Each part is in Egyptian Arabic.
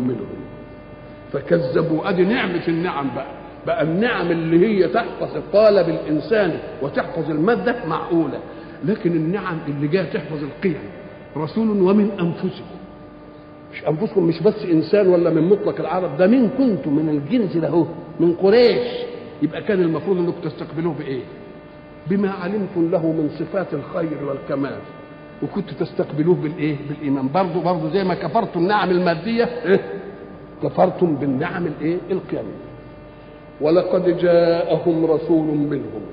منهم فكذبوا ادي نعمه النعم بقى بقى النعم اللي هي تحفظ قالب الانسان وتحفظ الماده معقوله لكن النعم اللي جايه تحفظ القيم رسول ومن انفسكم مش انفسكم مش بس انسان ولا من مطلق العرب ده من كنتم من الجنس ده هو من قريش يبقى كان المفروض انكم تستقبلوه بايه؟ بما علمتم له من صفات الخير والكمال وكنتوا تستقبلوه بالايه؟ بالايمان برضه برضه زي ما كفرتم النعم الماديه إيه؟ كفرتم بالنعم الايه؟ القيميه ولقد جاءهم رسول منهم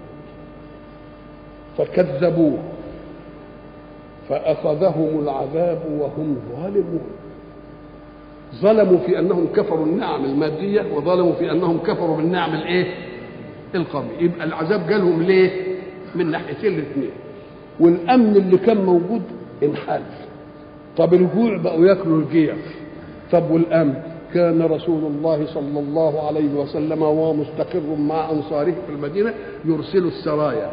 فكذبوه فأخذهم العذاب وهم ظالمون ظلموا في أنهم كفروا النعم المادية وظلموا في أنهم كفروا بالنعم الإيه؟ القومية يبقى العذاب جالهم ليه؟ من ناحيتين الاثنين والأمن اللي كان موجود انحل طب الجوع بقوا ياكلوا الجيف طب والأمن كان رسول الله صلى الله عليه وسلم وهو مستقر مع أنصاره في المدينة يرسل السرايا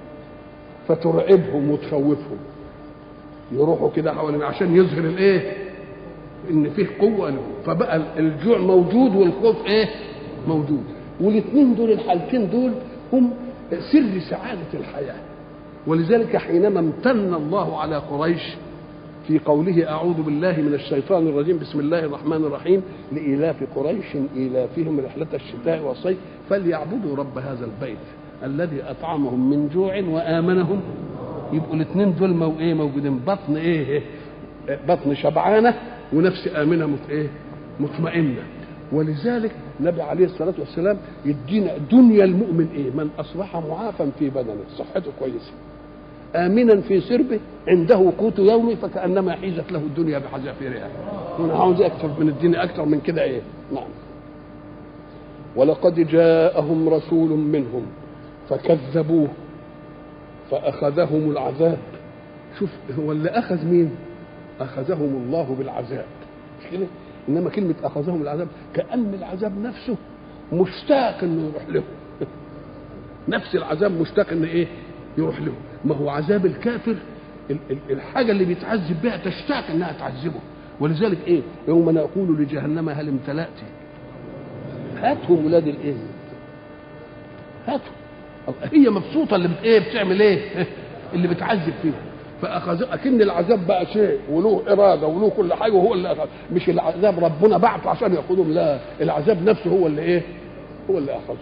فترعبهم وتخوفهم يروحوا كده حوالين عشان يظهر الايه ان فيه قوه له فبقى الجوع موجود والخوف ايه موجود والاثنين دول الحالتين دول هم سر سعاده الحياه ولذلك حينما امتن الله على قريش في قوله اعوذ بالله من الشيطان الرجيم بسم الله الرحمن الرحيم لايلاف قريش ايلافهم رحله الشتاء والصيف فليعبدوا رب هذا البيت الذي اطعمهم من جوع وامنهم يبقوا الاثنين دول مو ايه موجودين بطن ايه بطن شبعانه ونفس امنه مت ايه مطمئنه ولذلك النبي عليه الصلاه والسلام يدينا دنيا المؤمن ايه من اصبح معافا في بدنه صحته كويسه امنا في سربه عنده قوت يومي فكانما حيزت له الدنيا بحذافيرها انا عاوز اكثر من الدنيا اكثر من كده ايه نعم ولقد جاءهم رسول منهم فكذبوه فأخذهم العذاب شوف هو اللي أخذ مين أخذهم الله بالعذاب مش كده إنما كلمة أخذهم العذاب كأن العذاب نفسه مشتاق إنه يروح له نفس العذاب مشتاق إن إيه يروح له ما هو عذاب الكافر الحاجة اللي بيتعذب بها تشتاق إنها تعذبه ولذلك إيه يوم نقول لجهنم هل امتلأت هاتهم ولاد الإيه هاتهم هي مبسوطه اللي بت ايه بتعمل ايه اللي بتعذب فيها فاخذ اكن العذاب بقى شيء وله اراده وله كل حاجه وهو اللي أخذ. مش العذاب ربنا بعته عشان ياخذهم لا العذاب نفسه هو اللي ايه هو اللي اخذهم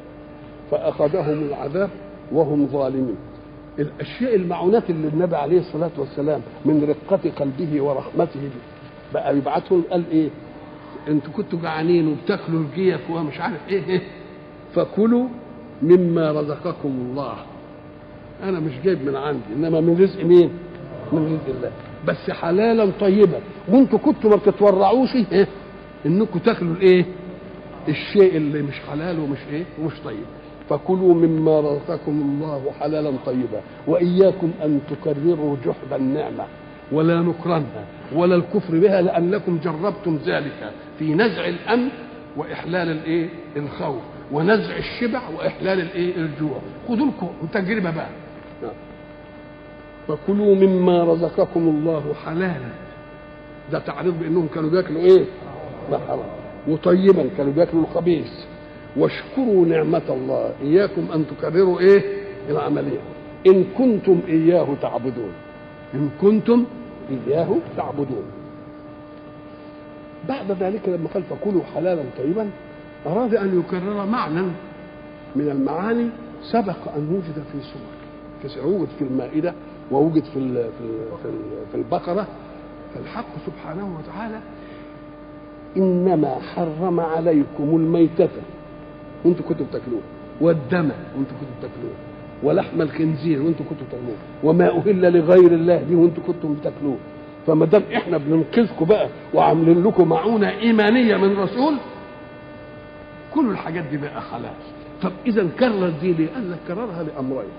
فاخذهم العذاب وهم ظالمين الاشياء المعونات اللي النبي عليه الصلاه والسلام من رقه قلبه ورحمته بقى يبعتهم قال ايه انتوا كنتوا جعانين وبتاكلوا الجيف ومش عارف ايه, إيه فكلوا مما رزقكم الله انا مش جايب من عندي انما من رزق مين من رزق الله بس حلالا طيبا وانتوا كنتوا ما بتتورعوش ايه انكم تاكلوا الايه الشيء اللي مش حلال ومش ايه ومش طيب فكلوا مما رزقكم الله حلالا طيبا واياكم ان تكرروا جحد النعمه ولا نكرانها ولا الكفر بها لانكم جربتم ذلك في نزع الامن واحلال الايه الخوف ونزع الشبع واحلال الايه الجوع خذوا لكم تجربه بقى فكلوا مما رزقكم الله حلالا ده تعريض بانهم كانوا بياكلوا ايه ما حرام وطيبا كانوا بياكلوا الخبيث واشكروا نعمة الله إياكم أن تكرروا إيه العملية إن كنتم إياه تعبدون إن كنتم إياه تعبدون بعد ذلك لما قال فكلوا حلالا طيبا أراد أن يكرر معنى من المعاني سبق أن وجد في سور وجد في المائدة ووجد في ال في ال في, ال في البقرة فالحق سبحانه وتعالى إنما حرم عليكم الميتة وأنتم كنتم بتاكلوه والدم وأنتم كنتم بتاكلوه ولحم الخنزير وأنتم كنتم بتاكلوه وما أهل لغير الله دي وأنتم كنتم بتاكلوه فما دام احنا بننقذكم بقى وعاملين لكم معونه ايمانيه من رسول كل الحاجات دي بقى حلال طب اذا كرر دي ليه؟ قال لك كررها لامرين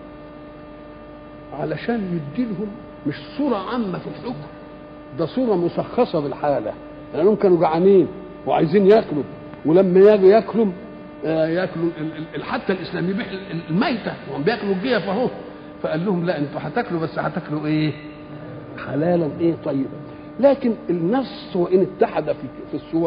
علشان يديلهم مش صوره عامه في الحكم ده صوره مشخصه بالحاله لانهم كانوا جعانين وعايزين ياكلوا ولما يجوا ياكلوا آه ياكلوا حتى الاسلام يبيح الميته وهم بياكلوا الجيف اهو فقال لهم لا انتوا هتاكلوا بس هتاكلوا ايه؟ حلالا ايه طيبا لكن النص وان اتحد في في الصور